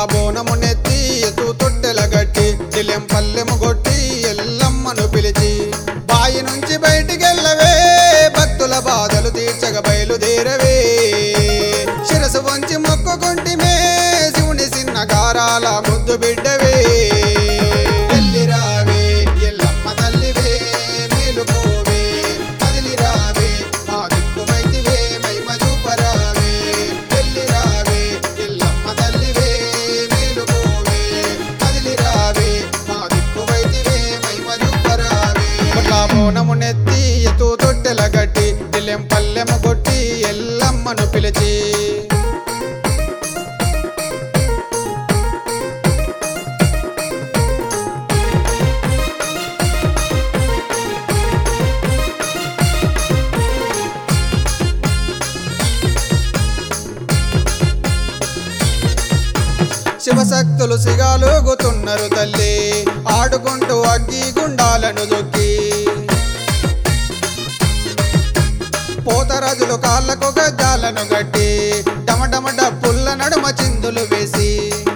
బోనము నెత్తి ఎత్తు తొట్టెల గట్టి చెల్లెం పల్లెము కొట్టి ఎల్లమ్మను పిలిచి బాయి నుంచి బయటికెళ్ళవే భక్తుల బాధలు తీర్చగ బయలుదేరవే శిరసు వంచి మొక్కుకుంటిమే శివుని సిన్న గారాల ముద్దు బిడ్డవే ఎల్లిరావే ఎల్లమ్మ తల్లివే మేలుకోవే కదిలిరావే మా దిక్కువైతివే మహిమ చూపరావే ఎల్లిరావే ఎల్లమ్మ తల్లివే మేలుకోవే కదిలిరావే మా దిక్కువైతివే మహిమ చూపరావే కొట్లా బోనము నెత్తి ఎత్తు తొట్టెల గట్టి ఎల్లెం పల్లెము కొట్టి ఎల్లమ్మను పిలిచి శివశక్తులు సిగాలుగుతున్నారు తల్లి ఆడుకుంటూ అగ్గి గుండాలను దొక్కి పోతరాజులు కాళ్ళకు గజ్జాలను గట్టి డమడమ డప్పుల్ల నడుమ చిందులు వేసి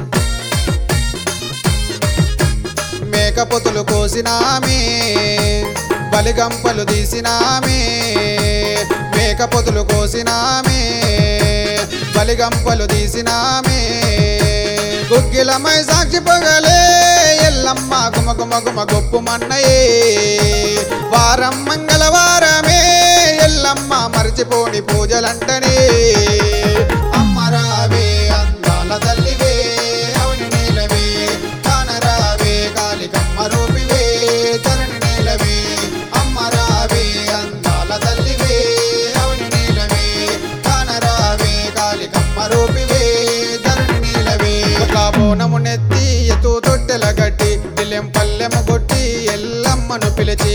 మేకపోతులు కోసినామే బలిగంపలు తీసినామే మేకపోతులు కోసినామే బలిగంపలు తీసినామే గుగ్గిలమై సాక్షి పొగలే ఎల్లమ్మ గుమ గుమ గుమ గొప్పు మన్నయే వారం మంగళవారమే ఎల్లమ్మ మరచిపోని పూజలంటనే అమ్మరావే అందాల తల్లివే అవని నీలవే కానరావే కాలికమ్మ రూపివే చరణి నీలవే అమ్మరావే అందాల తల్లివే అవని నీలవే కానరావే కాలికమ్మ రూపివే ధరణి నీలవే ఒక బోనము నెత్తి ఎత్తు తొట్టెల గట్టి పిల్లెం పల్లెము కొట్టి ఎల్లమ్మను పిలిచి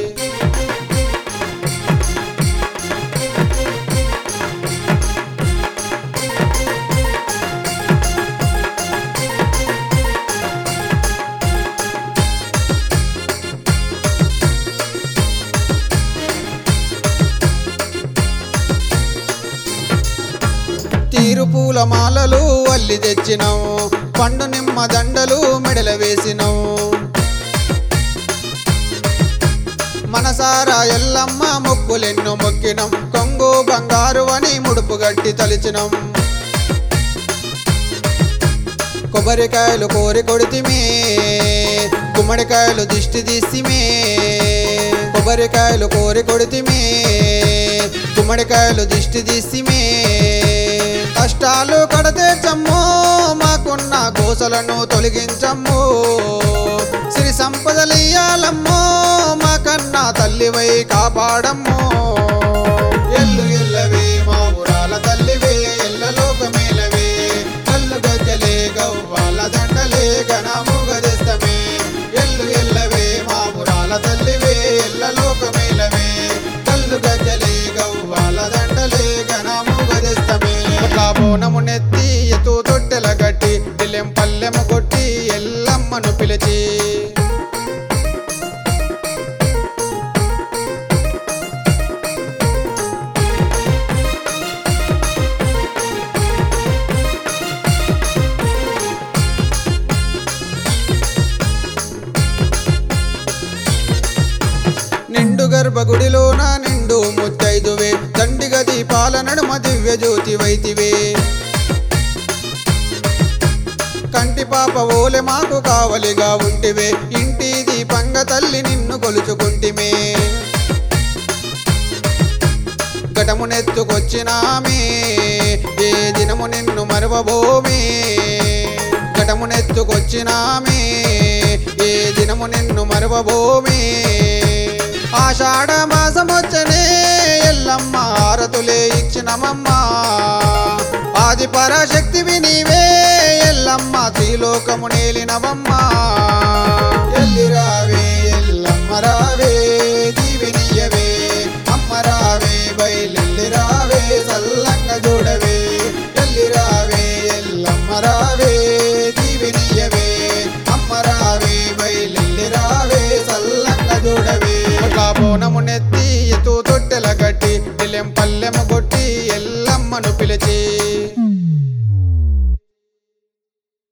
తీరు పూల మాలలు అల్లి తెచ్చినావు పండు నిమ్మ దండలు మెడల వేసినావు మనసారా ఎల్లమ్మ మొక్కులెన్నో మొక్కినం కొంగు బంగారు అని ముడుపు గట్టి తలిచినం కొబ్బరికాయలు కోరి కొడితిమే గుమ్మడికాయలు దిష్టి తీసిమే కొబ్బరికాయలు కోరి కొడితిమే గుమ్మడికాయలు దిష్టి తీసిమే కష్టాలు కడతీర్చమ్మో మాకున్న గోసలను తొలగించమ్మో సిరి సంపదలియాలమ్మో మాకన్నా తల్లివై కాపాడమ్మో ఎల్లు ఎల్లవే మా ఊరాల తల్లివే ఎల్లలోకమేలవే కళ్ళు గజ్జలే గవ్వాల దండలే గణముగదిస్తమే ఎల్లు ఎల్లవే మా ఊరాల తల్లివే ఎల్లలోకమేలవే కళ్ళు గజ్జలే గవ్వాల దండలే గణముగదిస్తమే అట్లా బోనము నెత్తి ఎత్తు తొట్టెల గట్టి పిల్లెం పల్లెము కొట్టి ఎల్లమ్మను పిలిచి నిండు గర్భగుడిలోన నిండు ముత్తైదువే దండిగ దీపాల నడుమ దివ్య జ్యోతి వైతివే కంటి పాప ఓలె మాకు కావలిగా ఉంటివే ఇంటి దీపంగ తల్లి నిన్ను కొలుచుకుంటిమే ఘటమునెత్తుకొచ్చినామే ఏ దినము నిన్ను మరవబోమే ఘటమునెత్తుకొచ్చినామే ఏ దినము నిన్ను మరవబోమే ఆషాఢ మాసమొచ్చనే ఎల్లమ్మ ఆరతులే ఇచ్చినమమ్మా ఆది పరాశక్తివి నీవే ఎల్లమ్మ త్రిలోకము నేలినవమ్మా ఎల్లిరావే ఎల్లమ్మ రావే దీవెనియవే అమ్మ రావే బయలెల్లిరావే సల్లంగా చూడవే ఎల్లిరావే ఎల్లమ్మ రావే దీవెనియవే అమ్మ రావే బయలెల్లిరావే సల్లంగా చూడవే అట్లా బోనము నెత్తి ఎత్తు తొట్టెల గట్టి పిల్లెం పల్లెము కొట్టి ఎల్లమ్మను పిలిచి